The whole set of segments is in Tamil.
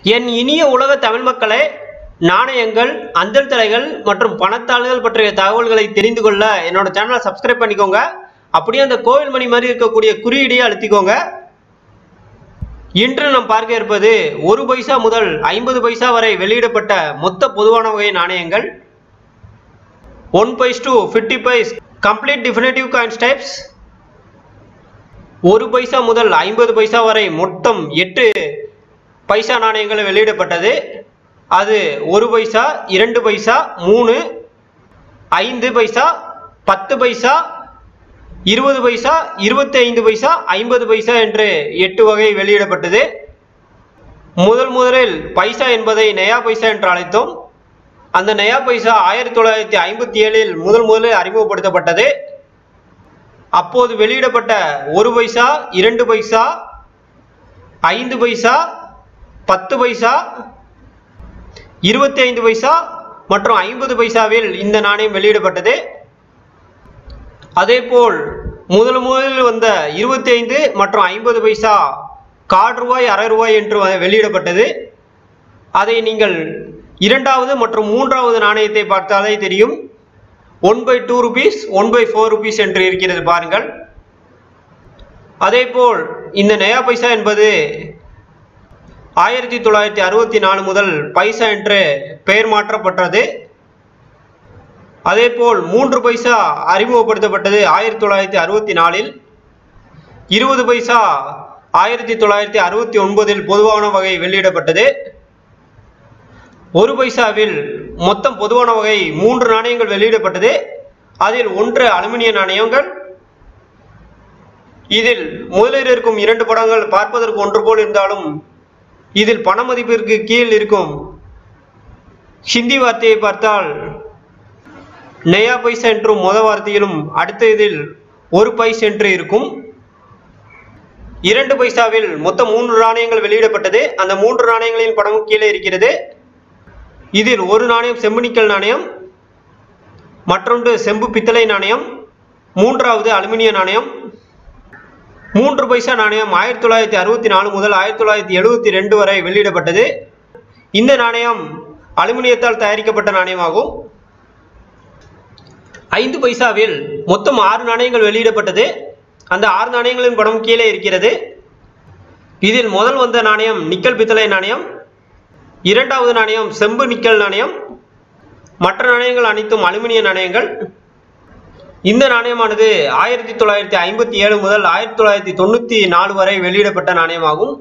என் இனிய உலக தமிழ் மக்களே நாணயங்கள் அஞ்சல் தலைகள் மற்றும் பணத்தாள்கள் பற்றிய தகவல்களை தெரிந்து கொள்ள என்னோட சேனலை சப்ஸ்கிரைப் பண்ணிக்கோங்க அப்படியே அந்த கோவில் மணி மாதிரி இருக்கக்கூடிய குறியீடையே அழுத்திக்கோங்க இன்று நாம் பார்க்க இருப்பது ஒரு பைசா முதல் ஐம்பது பைசா வரை வெளியிடப்பட்ட மொத்த பொதுவான வகை நாணயங்கள் one paise to fifty paise complete definitive coins types ஒரு பைசா முதல் ஐம்பது பைசா வரை மொத்தம் எட்டு பைசா நாணயங்கள் வெளியிடப்பட்டது அது ஒரு பைசா இரண்டு பைசா மூணு ஐந்து பைசா பத்து பைசா இருபது பைசா இருபத்தி ஐந்து பைசா ஐம்பது பைசா என்று எட்டு வகை வெளியிடப்பட்டது முதல் முதலில் பைசா என்பதை நயா பைசா என்று அழைத்தோம் அந்த நயா பைசா ஆயிரத்தி தொள்ளாயிரத்தி ஐம்பத்தி ஏழில் முதல் முதலில் அறிமுகப்படுத்தப்பட்டது அப்போது வெளியிடப்பட்ட ஒரு பைசா இரண்டு பைசா ஐந்து பைசா பத்து பைசா இருபத்தி ஐந்து பைசா மற்றும் ஐம்பது பைசாவில் இந்த நாணயம் வெளியிடப்பட்டது அதேபோல் முதல் முதலில் வந்த இருபத்தி ஐந்து மற்றும் ஐம்பது பைசா கால் ரூபாய் அரை ரூபாய் என்று வ- வெளியிடப்பட்டது அதை நீங்கள் இரண்டாவது மற்றும் மூன்றாவது நாணயத்தை பார்த்தாலே தெரியும் one by two rupees one by four rupees என்று இருக்கிறது பாருங்கள் அதேபோல் இந்த நயா பைசா என்பது ஆயிரத்தி தொள்ளாயிரத்தி அறுபத்தி நாலு முதல் பைசா என்று பெயர் மாற்றப்பட்டது அதேபோல் மூன்று பைசா அறிமுகப்படுத்தப்பட்டது ஆயிரத்தி தொள்ளாயிரத்தி அறுபத்தி நாலில் இருபது பைசா ஆயிரத்தி தொள்ளாயிரத்தி அறுபத்தி ஒன்பதில் பொதுவான வகை வெளியிடப்பட்டது ஒரு பைசாவில் மொத்தம் பொதுவான வகை மூன்று நாணயங்கள் வெளியிடப்பட்டது அதில் ஒன்று அலுமினிய நாணயங்கள் இதில் முதலில் இருக்கும் இரண்டு படங்கள் பார்ப்பதற்கு ஒன்று போல் இருந்தாலும் இதில் பண மதிப்பிற்கு கீழ் இருக்கும் ஹிந்தி வார்த்தையை பார்த்தால் நயா பைசா என்றும் முத வார்த்தையிலும் அடுத்த இதில் ஒரு பைஸ் என்று இருக்கும் இரண்டு பைசாவில் மொத்தம் மூன்று நாணயங்கள் வெளியிடப்பட்டது அந்த மூன்று நாணயங்களின் படமும் கீழே இருக்கிறது இதில் ஒரு நாணயம் செம்பு நிக்கல் நாணயம் மற்றொன்று செம்பு பித்தளை நாணயம் மூன்றாவது அலுமினிய நாணயம் மூன்று பைசா நாணயம் ஆயிரத்தி தொள்ளாயிரத்தி அறுபத்தி நாலு முதல் ஆயிரத்தி தொள்ளாயிரத்தி எழுபத்தி ரெண்டு வரை வெளியிடப்பட்டது இந்த நாணயம் அலுமினியத்தால் தயாரிக்கப்பட்ட நாணயமாகும் ஐந்து பைசாவில் மொத்தம் ஆறு நாணயங்கள் வெளியிடப்பட்டது அந்த ஆறு நாணயங்களின் படம் கீழே இருக்கிறது இதில் முதல் வந்த நாணயம் நிக்கல் பித்தளை நாணயம் இரண்டாவது நாணயம் செம்பு நிக்கல் நாணயம் மற்ற நாணயங்கள் அனைத்தும் அலுமினிய நாணயங்கள் இந்த நாணயமானது ஆயிரத்தி தொள்ளாயிரத்தி ஐம்பத்தி ஏழு முதல் ஆயிரத்தி தொள்ளாயிரத்தி தொண்ணூற்றி நாலு வரை வெளியிடப்பட்ட நாணயமாகும்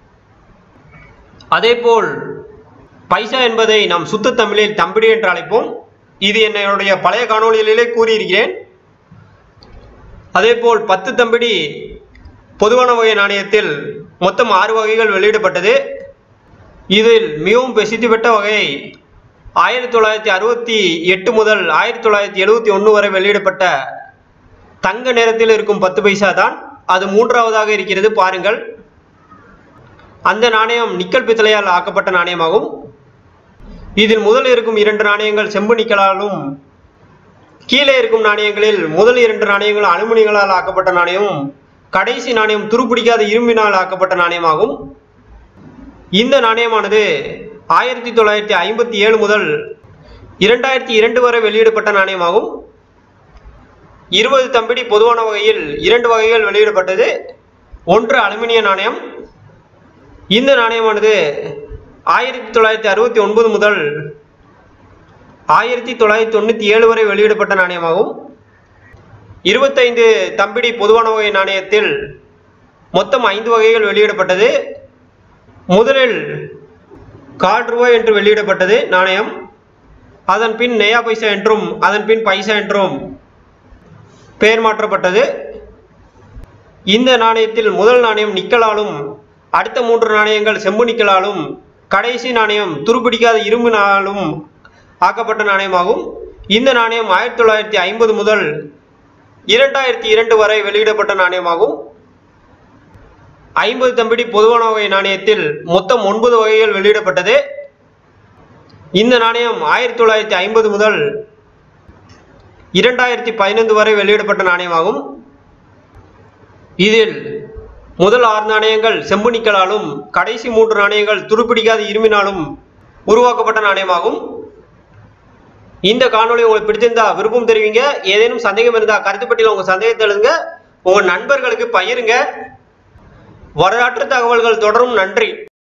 அதேபோல் பைசா என்பதை நாம் சுத்த தமிழில் தம்பிடி என்று அழைப்போம் இது என்னுடைய பழைய காணொளிகளிலே கூறியிருக்கிறேன் அதேபோல் பத்து தம்பிடி பொதுவான வகை நாணயத்தில் மொத்தம் ஆறு வகைகள் வெளியிடப்பட்டது இதில் மிகவும் பிரசித்தி பெற்ற வகை ஆயிரத்தி தொள்ளாயிரத்தி அறுபத்தி எட்டு முதல் ஆயிரத்தி தொள்ளாயிரத்தி எழுபத்தி ஒன்று வரை வெளியிடப்பட்ட தங்க நிறத்தில் இருக்கும் பத்து பைசா தான் அது மூன்றாவதாக இருக்கிறது பாருங்கள் அந்த நாணயம் நிக்கல் பித்தளையால் ஆக்கப்பட்ட நாணயமாகும் இதில் முதல் இருக்கும் இரண்டு நாணயங்கள் செம்பு நிக்கலாலும் கீழே இருக்கும் நாணயங்களில் முதல் இரண்டு நாணயங்கள் அலுமினியங்களால் ஆக்கப்பட்ட நாணயமும் கடைசி நாணயம் துருப்பிடிக்காத இரும்பினால் ஆக்கப்பட்ட நாணயமாகும் இந்த நாணயமானது ஆயிரத்தி தொள்ளாயிரத்தி ஐம்பத்தி ஏழு முதல் இரண்டாயிரத்தி இரண்டு வரை வெளியிடப்பட்ட நாணயமாகும் இருபது தம்பிடி பொதுவான வகையில் இரண்டு வகைகள் வெளியிடப்பட்டது ஒன்று அலுமினிய நாணயம் இந்த நாணயமானது ஆயிரத்தி தொள்ளாயிரத்தி அறுபத்தி ஒன்பது முதல் ஆயிரத்தி தொள்ளாயிரத்தி தொண்ணூற்றி ஏழு வரை வெளியிடப்பட்ட நாணயமாகும் இருபத்தைந்து தம்பிடி பொதுவான வகை நாணயத்தில் மொத்தம் ஐந்து வகைகள் வெளியிடப்பட்டது முதலில் கால் ரூபாய் என்று வெளியிடப்பட்டது நாணயம் அதன் பின் நெயா பைசா என்றும் அதன் பின் பைசா என்றும் பெயர் மாற்றப்பட்டது இந்த நாணயத்தில் முதல் நாணயம் நிக்கலாலும் அடுத்த மூன்று நாணயங்கள் செம்பு நிக்கலாலும் கடைசி நாணயம் துருப்பிடிக்காத இரும்பினாலும் ஆக்கப்பட்ட நாணயமாகும் இந்த நாணயம் ஆயிரத்தி தொள்ளாயிரத்தி ஐம்பது முதல் இரண்டாயிரத்தி இரண்டு வரை வெளியிடப்பட்ட நாணயமாகும் ஐம்பது தம்பிடி பொதுவான வகை நாணயத்தில் மொத்தம் ஒன்பது வகைகள் வெளியிடப்பட்டது இந்த நாணயம் ஆயிரத்தி தொள்ளாயிரத்தி ஐம்பது முதல் இரண்டாயிரத்தி பதினைந்து வரை வெளியிடப்பட்ட நாணயமாகும் இதில் முதல் ஆறு நாணயங்கள் செம்பு நிக்கலாலும் கடைசி மூன்று நாணயங்கள் துருப்பிடிக்காத இரும்பினாலும் உருவாக்கப்பட்ட நாணயமாகும் இந்த காணொளி உங்களுக்கு பிடிச்சிருந்தா விருப்பம் தெரிவிங்க ஏதேனும் சந்தேகம் இருந்தா கருத்து பட்டியல உங்க சந்தேகத்தை எழுதுங்க உங்க நண்பர்களுக்கு பகிருங்க வரலாற்று தகவல்கள் தொடரும் நன்றி